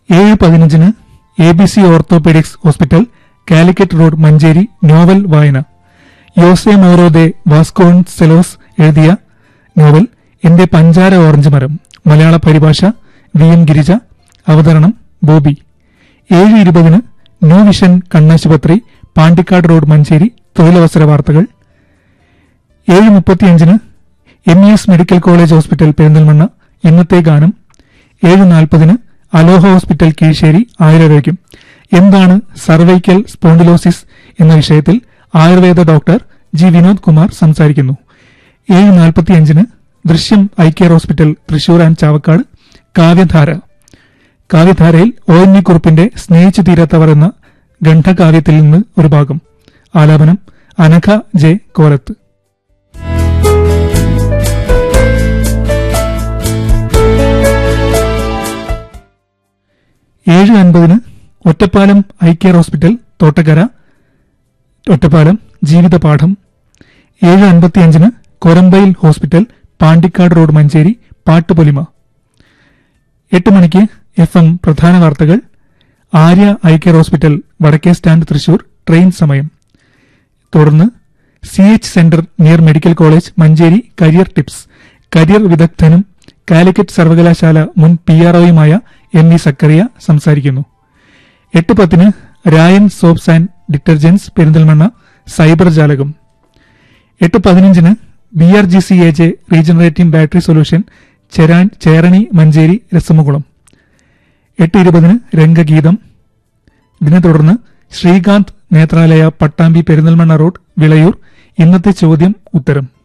ഏഴ് പതിനഞ്ചിന് A B C orthopaedics hospital Calicut road Manjeri novel വായന യോസെ മോറോദെ വാസ്കോൺ സെലോസ് എഴുതിയ നോവൽ എന്റെ പഞ്ചാര ഓറഞ്ച് മരം മലയാള പരിഭാഷ വി എം ഗിരിജ അവതരണം ബോബി ഏഴ് ഇരുപതിന് ന്യൂ വിഷൻ കണ്ണാശുപത്രി പാണ്ടിക്കാട് റോഡ് മഞ്ചേരി തൊഴിലവസര വാർത്തകൾ ഏഴ് മുപ്പത്തിയഞ്ചിന് M E S medical college hospital Perinthalmanna ഇന്നത്തെ ഗാനം ഏഴ് നാൽപ്പതിന് അലോഹ ഹോസ്പിറ്റൽ കീഴ്ശ്ശേരി ആയുർവേദം എന്താണ് സർവൈക്കൽ സ്പോണ്ടിലോസിസ് എന്ന വിഷയത്തിൽ ആയുർവേദ ഡോക്ടർ ജി വിനോദ് കുമാർ സംസാരിക്കുന്നു ഏഴ് നാൽപ്പത്തിയഞ്ചിന് Drishyam eye care hospital Thrissur and Chavakkad Kavyadhara കാവ്യധാരയിൽ ഒ എൻ വി കുറുപ്പിന്റെ സ്നേഹിച്ചു തീരാത്തവർ എന്ന ഗണ്ഠകാവ്യത്തിൽ നിന്ന് ഒരു ഭാഗം ആലാപനം അനഘ ജെ കോലത്ത് ഏഴ് അൻപതിന് Ottapalam eye care hospital Thottakkara Ottapalam ജീവിതപാഠം ഏഴ് അൻപത്തിയഞ്ചിന് കൊരമ്പയിൽ ഹോസ്പിറ്റൽ പാണ്ടിക്കാട് റോഡ് മഞ്ചേരി പാട്ടുപൊലിമ എട്ട് മണിക്ക് എഫ് എം പ്രധാന വാർത്തകൾ ആര്യ ഐ കെയർ ഹോസ്പിറ്റൽ വടക്കേ സ്റ്റാൻഡ് തൃശൂർ ട്രെയിൻ സമയം തുടർന്ന് C H centre near medical college Manjeri career tips career വിദഗ്ധനും കാലിക്കറ്റ് സർവകലാശാല മുൻ പി ആർ ഒയുമായ എം ഇ സക്കറിയ സംസാരിക്കുന്നു എട്ട് പത്തിന് Rayan soaps and detergents Perinthalmanna cyber ജാലകം എട്ട് പതിനഞ്ചിന് B R G C A J regenerating battery solution ചെരാൻ ചേരണി മഞ്ചേരി രസമുകുളം എട്ട് ഇരുപതിന് രംഗഗീതം ഇതിനെ തുടർന്ന് ശ്രീകാന്ത് നേത്രാലയ പട്ടാമ്പി പെരിന്തൽമണ്ണ റോഡ് വിളയൂർ ഇന്നത്തെ ചോദ്യം ഉത്തരം